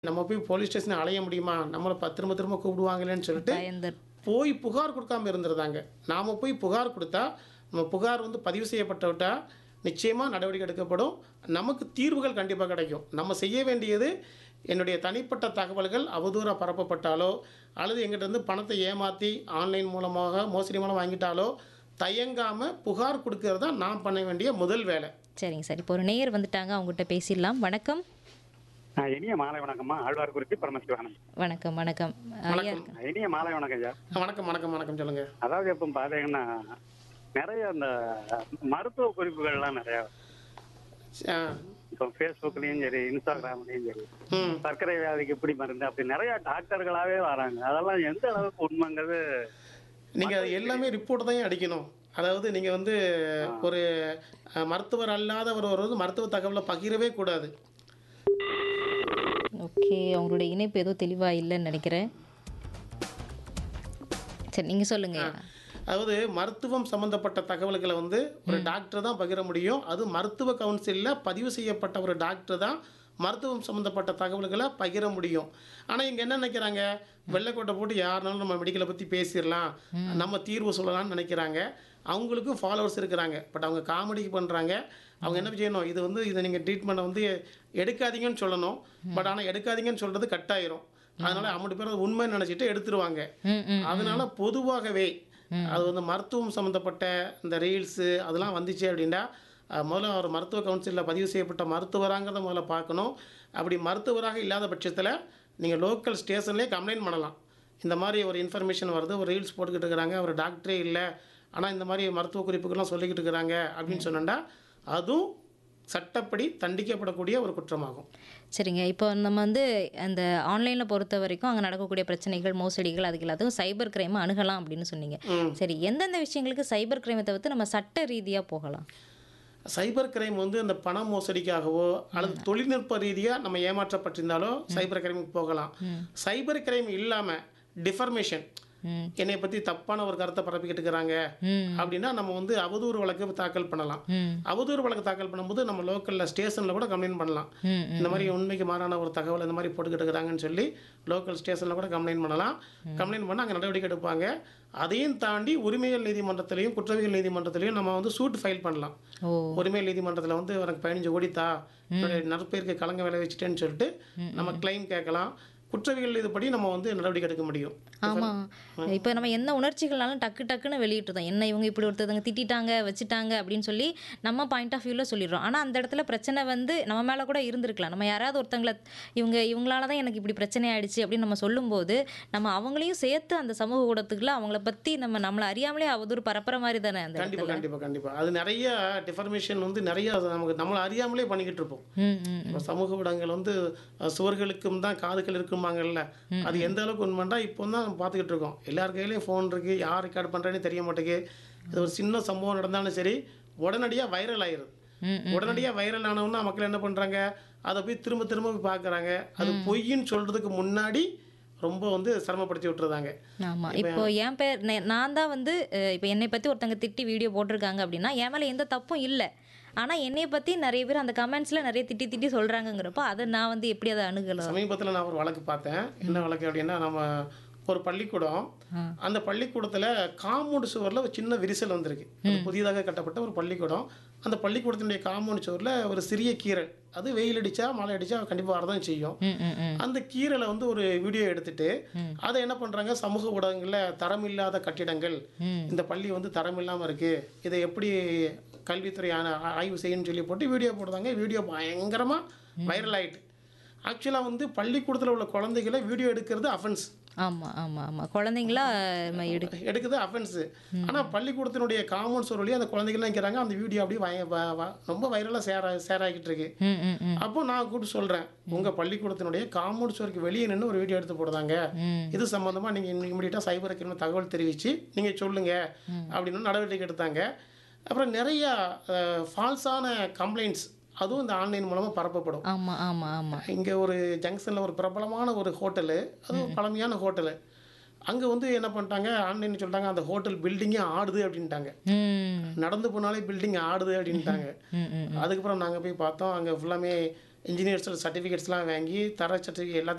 நம்ம போய் police station அலைய முடியுமா நம்மளை ப திரும்ப திரும்ப கூப்பிடுவாங்களேன்னு சொல்லிட்டு பயந்து போய் புகார் கொடுக்காம இருந்திருந்தாங்க நாம் போய் புகார் கொடுத்தா நம்ம புகார் வந்து பதிவு செய்யப்பட்டு விட்டால் நிச்சயமாக நடவடிக்கை எடுக்கப்படும் நமக்கு தீர்வுகள் கண்டிப்பாக கிடைக்கும் நம்ம செய்ய வேண்டியது என்னுடைய தனிப்பட்ட தகவல்கள் அவதூறாக பரப்பப்பட்டாலோ அல்லது எங்கிட்ட இருந்து பணத்தை ஏமாற்றி ஆன்லைன் மூலமாக மோசடி மூலம் வாங்கிட்டாலோ தயங்காமல் புகார் கொடுக்கறது தான் நான் பண்ண வேண்டிய முதல் வேலை சரிங்க சார் இப்போ ஒரு நேயர் வந்துட்டாங்க அவங்ககிட்ட பேசிடலாம் வணக்கம் ஆ, இனிய மாலை வணக்கம்மா ஆழ்வார் குறிச்சி பரமசிவானந்த் வணக்கம் வணக்கம் ஐயா வணக்கம். இனிய மாலை வணக்கம் ஐயா வணக்கம் வணக்கம் வணக்கம் சொல்லுங்கள் அதாவது இப்போ பாத்தீங்கன்னா நிறைய அந்த மருத்துவ குறிப்புகள்லாம் நிறைய ஆ இப்போ ஃபேஸ்புக்லயும் சரி இன்ஸ்டாகிராம்லயும் சரி ம் சர்க்கரை வியாதிக்கு எப்படி மருந்து அப்படி நிறைய டாக்டர்களாவே வராங்க அதெல்லாம் எந்த அளவுக்கு உண்மைங்கிறது நீங்கள் அது எல்லாமே ரிப்போர்ட் தான் அடிக்கணும் அதாவது நீங்கள் வந்து ஒரு அஹ், மருத்துவர் அல்லாதவர் ஒரு வந்து மருத்துவ தகவலை பகிரவே கூடாது ஓகே அவங்களுடைய இணைப்பு ஏதோ தெளிவாக இல்லைன்னு நினைக்கிறேன் சரி நீங்கள் சொல்லுங்க அதாவது மருத்துவம் சம்பந்தப்பட்ட தகவல்களை வந்து ஒரு டாக்டர் தான் பகிர முடியும் அது மருத்துவ கவுன்சிலில் பதிவு செய்யப்பட்ட ஒரு டாக்டர் தான் மருத்துவம் சம்மந்தப்பட்ட தகவல்களை பகிர முடியும் ஆனால் இங்கே என்ன நினைக்கிறாங்க வெள்ளைக்கோட்டை போட்டு யாருனாலும் நம்ம மெடிக்கலை பற்றி பேசிடலாம் நம்ம தீர்வு சொல்லலாம்னு நினைக்கிறாங்க அவங்களுக்கும் ஃபாலோவர்ஸ் இருக்கிறாங்க பட் அவங்க காமெடிக்கு பண்ணுறாங்க அவங்க என்ன செய்யணும் இது வந்து இதை நீங்கள் ட்ரீட்மெண்ட்டை வந்து எடுக்காதீங்கன்னு சொல்லணும் பட் ஆனால் எடுக்காதீங்கன்னு சொல்கிறது கட்டாயிரும் அதனால அம்மட்டு பேர் உண்மைன்னு நினச்சிட்டு எடுத்துருவாங்க ம் ம் அதனால பொதுவாகவே அது வந்து மருத்துவம் சம்மந்தப்பட்ட இந்த ரீல்ஸு அதெல்லாம் வந்துச்சு அப்படின்னா அஹ், முதல்ல ஒரு மருத்துவ கவுன்சிலில் பதிவு செய்யப்பட்ட மருத்துவராங்கிறத முதல்ல பார்க்கணும் அப்படி மருத்துவராக இல்லாத பட்சத்தில் நீங்கள் லோக்கல் ஸ்டேஷன்லேயே கம்ப்ளைண்ட் பண்ணலாம் இந்த மாதிரி ஒரு இன்ஃபர்மேஷன் வருது ஒரு ரீல்ஸ் போட்டுக்கிட்டு இருக்கிறாங்க ஒரு டாக்டரே இல்லை ஆனால் இந்த மாதிரி மருத்துவ குறிப்புகள்லாம் சொல்லிக்கிட்டு இருக்கிறாங்க அப்படின்னு சொன்னா அதுவும் சட்டப்படி தண்டிக்கப்படக்கூடிய ஒரு குற்றமாகும் சரிங்க இப்போ நம்ம வந்து அந்த ஆன்லைனில் பொறுத்த வரைக்கும் அங்கே நடக்கக்கூடிய பிரச்சனைகள் மோசடிகள் அதுக்கு எல்லாத்துக்கும் சைபர் கிரைமை அணுகலாம் அப்படின்னு சொன்னீங்க ம். சரி எந்தெந்த விஷயங்களுக்கு சைபர் கிரைமை தவிர்த்து நம்ம சட்ட ரீதியாக போகலாம் சைபர் கிரைம் வந்து அந்த பண மோசடிக்காகவோ அல்லது தொழில்நுட்ப ரீதியாக நம்ம ஏமாற்றப்பட்டிருந்தாலோ சைபர் கிரைமுக்கு போகலாம் சைபர் கிரைம் இல்லாமல் டிஃபர்மேஷன் ம் என்னை பற்றி தப்பான ஒரு கருத்தை பரப்பிக்கிட்டு இருக்கிறாங்க ம் அப்படின்னா நம்ம வந்து அவதூறு வழக்கு தாக்கல் பண்ணலாம் ம் அவதூறு வழக்கு தாக்கல் பண்ணும்போது நம்ம லோக்கலில் ஸ்டேஷனில் கூட கம்ப்ளைண்ட் பண்ணலாம் ம் இந்த மாதிரி உண்மைக்கு மாறான ஒரு தகவல் இந்த மாதிரி போட்டுக்கிட்டு இருக்கிறாங்கன்னு சொல்லி லோக்கல் ஸ்டேஷனில் கூட கம்ப்ளைண்ட் பண்ணலாம் கம்ப்ளைண்ட் பண்ணால் அங்கே நடவடிக்கை எடுப்பாங்க அதையும் தாண்டி உரிமைகள் நீதிமன்றத்திலையும் குற்றவியல் நீதிமன்றத்திலையும் நம்ம வந்து சூட் ஃபைல் பண்ணலாம் ஓ உரிமையல் நீதிமன்றத்தில் வந்து எனக்கு பதினஞ்சு கோடித்தா என்னுடைய நற்பெயருக்கு களங்க விளை வச்சுட்டேன்னு சொல்லிட்டு நம்ம கிளைம் கேட்கலாம் குற்றவியல் இதுபடி நம்ம வந்து நடவடிக்கை எடுக்க முடியும் ஆமாம் இப்போ நம்ம என்ன உணர்ச்சிகள்னாலும் டக்கு டக்குன்னு வெளியிட்டுருந்தோம் என்ன இவங்க இப்படி ஒருத்தவங்க திட்டிட்டாங்க வச்சுட்டாங்க அப்படின்னு சொல்லி நம்ம பாயிண்ட் ஆஃப் வியூவில் சொல்லிடுறோம் ஆனால் அந்த இடத்துல பிரச்சனை வந்து நம்ம மேலே கூட இருந்திருக்கலாம் நம்ம யாராவது ஒருத்தங்களை இவங்க இவங்களால தான் எனக்கு இப்படி பிரச்சனை ஆயிடுச்சு அப்படின்னு நம்ம சொல்லும்போது நம்ம அவங்களையும் சேர்த்து அந்த சமூக ஊடகத்துக்குள்ள அவங்கள பற்றி நம்ம நம்மளை அறியாமலே அவதூறு பரப்புற மாதிரி தானே அந்த கண்டிப்பாக இடத்துல கண்டிப்பாக கண்டிப்பாக அது நிறைய டிஃபர்மேஷன் வந்து நிறைய அது நமக்கு நம்மளை அறியாமலே பண்ணிக்கிட்டு இருப்போம் ம் ம் இப்போ சமூக ஊடகங்கள் வந்து அஹ், சுவர்களுக்கும் தான் காதுகள் இருக்குமாங்கல்ல அது எந்த அளவுக்கு உண்மைண்டா இப்போ தான் நம்ம பார்த்துக்கிட்டு இருக்கோம் எல்லார் கையிலையும் ஃபோன் இருக்குது யார் ரெக்கார்ட் பண்ணுறேன்னு தெரிய மாட்டேங்குது இது ஒரு சின்ன சம்பவம் நடந்தாலும் சரி உடனடியாக வைரல் ஆயிடுது ம், உடனடியாக வைரல் ஆனவுன்னா மக்கள் என்ன பண்ணுறாங்க அதை போய் திரும்ப திரும்ப போய் பார்க்குறாங்க அது பொய்ன்னு சொல்கிறதுக்கு முன்னாடி ரொம்ப வந்து சிரமப்படுத்தி விட்டுருதாங்க ஆமாம் இப்போ என் பேர் நே- நான் தான் வந்து அஹ், இப்போ என்னை பற்றி ஒருத்தங்க திட்டி வீடியோ போட்டிருக்காங்க அப்படின்னா என் மேலே எந்த தப்பும் இல்லை ஆனால் என்னை பற்றி நிறைய பேர் அந்த கமெண்ட்ஸில் நிறைய திட்டி திட்டி சொல்கிறாங்கங்கிறப்போ அதை நான் வந்து எப்படி அதை அணுகலாம் சமீபத்தில் நான் ஒரு வழக்கு பார்த்தேன் என்ன வழக்கு அப்படின்னா நம்ம ஒரு பள்ளிக்கூடம் ஆ. அந்த பள்ளிக்கூடத்தில் காம்பவுண்ட் சுவரில் ஒரு சின்ன விரிசல் வந்திருக்கு அது புதிதாக கட்டப்பட்ட ஒரு பள்ளிக்கூடம் அந்த பள்ளிக்கூடத்தினுடைய காம்பவுண்ட் சுவரில் ஒரு சிறிய கீரல் அது வெயில் அடித்தா மழை அடித்தா கண்டிப்பாக வரதான் செய்யும் ம் ம் ம் அந்த கீரலை வந்து ஒரு வீடியோ எடுத்துட்டு அதை என்ன பண்ணுறாங்க சமூக ஊடகங்களில் தரமில்லாத கட்டிடங்கள் ம். இந்த பள்ளி வந்து தரம் இல்லாமல் இருக்குது இதை எப்படி கல்வித்துறை ஆன- ஆய்வு செய்யணும்னு சொல்லி போட்டு வீடியோ போடுறாங்க வீடியோ பயங்கரமாக வைரல் ஆயிட்டு ஆக்சுவலாக வந்து பள்ளிக்கூடத்தில் உள்ள குழந்தைகளை வீடியோ எடுக்கிறது அஃபென்ஸ் ஆமாம் ஆமாம் ஆமாம் குழந்தைங்களா நம்ம எடு எடுக்குது அஃபென்ஸு ஆனால் பள்ளிக்கூடத்தினுடைய காமன் சொல்லி அந்த குழந்தைகள்லாம் நிற்கிறாங்க அந்த வீடியோ அப்படியே வய- வ- வ- ரொம்ப வைரலாக ஷேர் ஷேர் ஆகிட்டு இருக்கு ம் ம் ம் அப்போ நான் கூப்பிட்டு சொல்கிறேன் உங்கள் பள்ளிக்கூடத்தினுடைய காம்பவுண்ட் சுவருக்கு வெளியே நின்று ஒரு வீடியோ எடுத்து போடுறாங்க ம் இது சம்மந்தமாக நீங்கள் இமீடியட்டாக சைபர் கிரைம் தகவல் தெரிவித்து நீங்கள் சொல்லுங்கள் அப்படின்னு நடவடிக்கை எடுத்தாங்க அப்புறம் நிறையா ஃபால்ஸான கம்ப்ளைண்ட்ஸ் அதுவும் இந்த ஆன்லைன் மூலமாக பரப்பப்படும் ஆமாம் ஆமாம் ஆமாம் இங்கே ஒரு ஜங்ஷனில் ஒரு பிரபலமான ஒரு ஹோட்டலு அது ஒரு பழமையான ஹோட்டலு அங்கே வந்து என்ன பண்ணிட்டாங்க ஆன்லைன் சொல்லிட்டாங்க அந்த ஹோட்டல் பில்டிங்கே ஆடுது அப்படின்ட்டாங்க ம் நடந்து போனாலே பில்டிங் ஆடுது அப்படின்ட்டாங்க ம் ம் அதுக்கப்புறம் நாங்கள் போய் பார்த்தோம் அங்கே ஃபுல்லாமே இன்ஜினியர்ஸ் சர்டிஃபிகேட்ஸ்லாம் வாங்கி தர சர்டிஃபிகேட் எல்லாத்தையும்